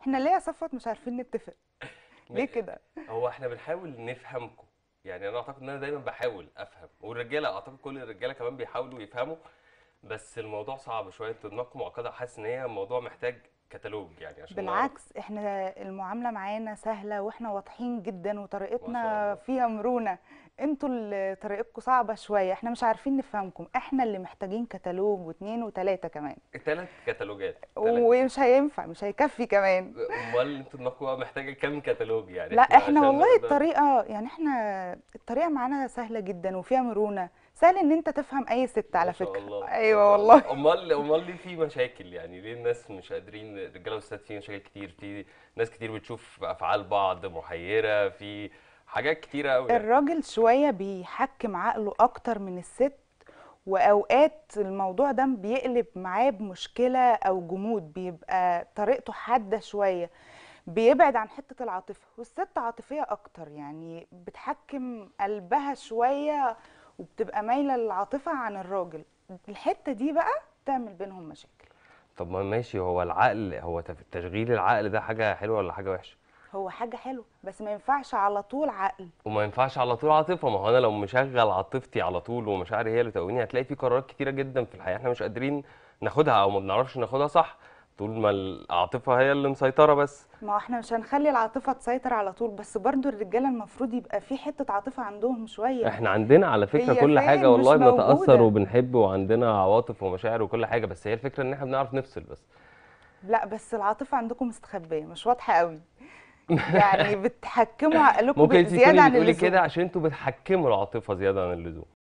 احنا ليه يا صفوت مش عارفين نتفق م- ليه كده هو احنا بنحاول نفهمكم يعني انا اعتقد ان انا دايما بحاول افهم والرجاله اعتقد كل الرجاله كمان بيحاولوا يفهموا بس الموضوع صعب شويه انتوا دماغكم معقده حاسس ان هي الموضوع محتاج كتالوج يعني عشان نعرف بالعكس احنا المعاملة معانا سهلة واحنا واضحين جدا ما شاء وطريقتنا الله فيها مرونة انتوا اللي طريقتكم صعبة شوية احنا مش عارفين نفهمكم احنا اللي محتاجين كتالوج واتنين وتلاتة كمان ثلاث كتالوجات ثلاث ومش هينفع مش هيكفي كمان امال انتوا دماغكم بقى محتاجه كام كتالوج يعني لا احنا احنا عشان والله نقدر الطريقة يعني احنا الطريقة معانا سهلة جدا وفيها مرونة سهل ان انت تفهم اي ست ما على شاء فكرة الله ما ايوه شاء والله الله امال امال ليه في مشاكل يعني ليه الناس مش قادرين الرجاله والستات في مشاكل كتير في ناس كتير بتشوف افعال بعض محيره في حاجات كتيره قوي يعني الراجل شوية بيحكم عقله اكتر من الست واوقات الموضوع ده بيقلب معاه بمشكلة او جمود بيبقى طريقته حادة شوية بيبعد عن حتة العاطفة والست عاطفية اكتر يعني بتحكم قلبها شوية وبتبقى مايلة للعاطفة عن الراجل الحتة دي بقى تعمل بينهم مشاكل طب ما ماشي هو العقل هو تف- تشغيل العقل ده حاجه حلوه ولا حاجه وحشه هو حاجة حلوة بس ما ينفعش على طول عقل وما ينفعش على طول عاطفه ما هو انا لو مشغل عاطفتي على طول ومشاعري هي اللي تقويني هتلاقي في قرارات كتيره جدا في الحياه احنا مش قادرين ناخدها او ما بنعرفش ناخدها صح طول ما العاطفه هي اللي مسيطره بس ما هو احنا مش هنخلي العاطفة تسيطر على طول بس برضو الرجالة المفروض يبقى في حتة عاطفة عندهم شوية احنا عندنا على فكرة هي كل حاجة فين والله مش بنتأثر موجودة وبنحب وعندنا عواطف ومشاعر وكل حاجة بس هي الفكرة ان احنا بنعرف نفصل بس لا بس العاطفة عندكم مستخبية مش واضحة قوي يعني بتحكموا عقلكم ممكن انت زيادة تكوني عن بتقولي كده اللزوم عشان انتوا بتحكموا العاطفة زيادة عن اللزوم